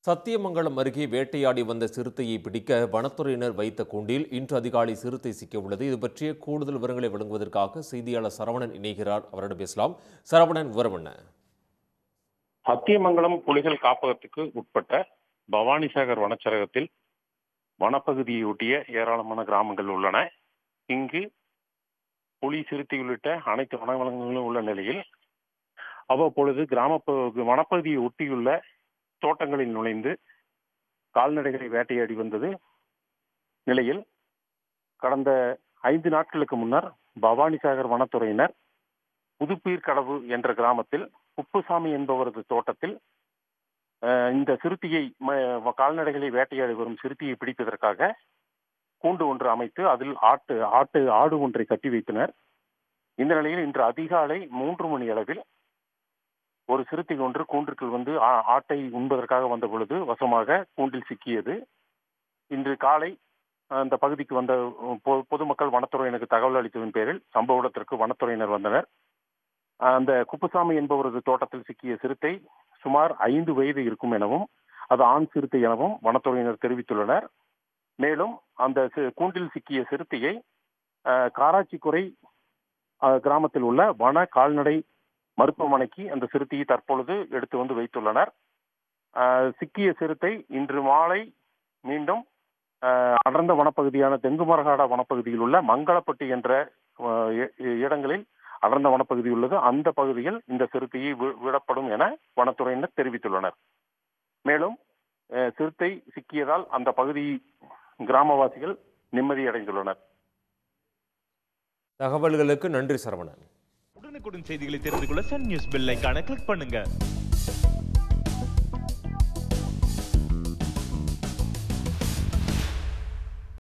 சத்தியமங்கலம் அருகே வேட்டையாடி வந்த சிறுத்தையை பிடிக்க வனத்துறையினர் வைத்த கூண்டில் இன்று அதிகாலை சிறுத்தை சிக்கியுள்ளது இது பற்றிய கூடுதல் விவரங்களை வழங்குவதற்காக செய்தியாளர் சரவணன் இணைகிறார் அவரிடம் பேசலாம் சரவணன் விவரம் என்ன சத்தியமங்கலம் புலிகள் காப்பகத்துக்கு உட்பட்ட பவானிசாகர் வனச்சரகத்தில் வனப்பகுதியொட்டிய ஏராளமான கிராமங்கள் உள்ளன இங்கு புலி சிறுத்தை உள்ளிட்ட அனைத்து வனவிலங்குகளும் உள்ள நிலையில் அவ்வப்பொழுது கிராம ப- வனப்பகுதியை ஒட்டியுள்ள தோட்டங்களில் நுழைந்து கால்நடைகளை வேட்டையாடி வந்தது நிலையில் கடந்த ஐந்து நாட்களுக்கு முன்னர் பவானிசாகர் வனத்துறையினர் புதுப்பீர் கடவு என்ற கிராமத்தில் குப்புசாமி என்பவரது தோட்டத்தில் அஹ், இந்த சிறுத்தையை ம- கால்நடைகளை வேட்டையாடி வரும் சிறுத்தையை பிடிப்பதற்காக கூண்டு ஒன்று அமைத்து அதில் ஆட்டு ஆட்டு ஆடு ஒன்றை கட்டி வைத்தனர் இந்த நிலையில் இன்று அதிகாலை மூன்று மணி அளவில் ஒரு சிறுத்தை ஒன்று கூண்டிற்குள் வந்து ஆ- ஆட்டை உண்பதற்காக வந்த பொழுது வசமாக கூண்டில் சிக்கியது இன்று காலை அந்த பகுதிக்கு வந்த பொ- பொதுமக்கள் வனத்துறையினருக்கு தகவல் அளித்ததன் பேரில் சம்பவ இடத்திற்கு வனத்துறையினர் வந்தனர் அந்த குப்புசாமி என்பவரது தோட்டத்தில் சிக்கிய சிறுத்தை சுமார் ஐந்து வயது இருக்கும் எனவும் அது ஆண் சிறுத்தை எனவும் வனத்துறையினர் தெரிவித்துள்ளனர் மேலும் அந்த சி- கூண்டில் சிக்கிய சிறுத்தையை அஹ், காராச்சிக்குறை அஹ், கிராமத்தில் உள்ள வன கால்நடை மருத்துவமனைக்கு அந்த சிறுத்தையை தற்பொழுது எடுத்து வந்து வைத்துள்ளனர் அஹ், சிக்கிய சிறுத்தை இன்று மாலை மீண்டும் அஹ், அடர்ந்த வனப்பகுதியான தெங்குமரகாடா வனப்பகுதியில் உள்ள மங்களப்பட்டி என்ற அஹ், இ- இ- இடங்களில் அடர்ந்த வனப்பகுதி உள்ளது அந்த பகுதியில் இந்த சிறுத்தையை வி- விடப்படும் என வனத்துறையினர் தெரிவித்துள்ளனர் மேலும் அஹ், சிறுத்தை சிக்கியதால் அந்த பகுதி கிராமவாசிகள் நிம்மதியடைந்துள்ளனர் தகவல்களுக்கு நன்றி சரவணன் உடனுக்குடன் செய்திகளை தெரிந்து கொள்ள சன் நியூஸ் பெல் ஐகானை கிளிக் பண்ணுங்க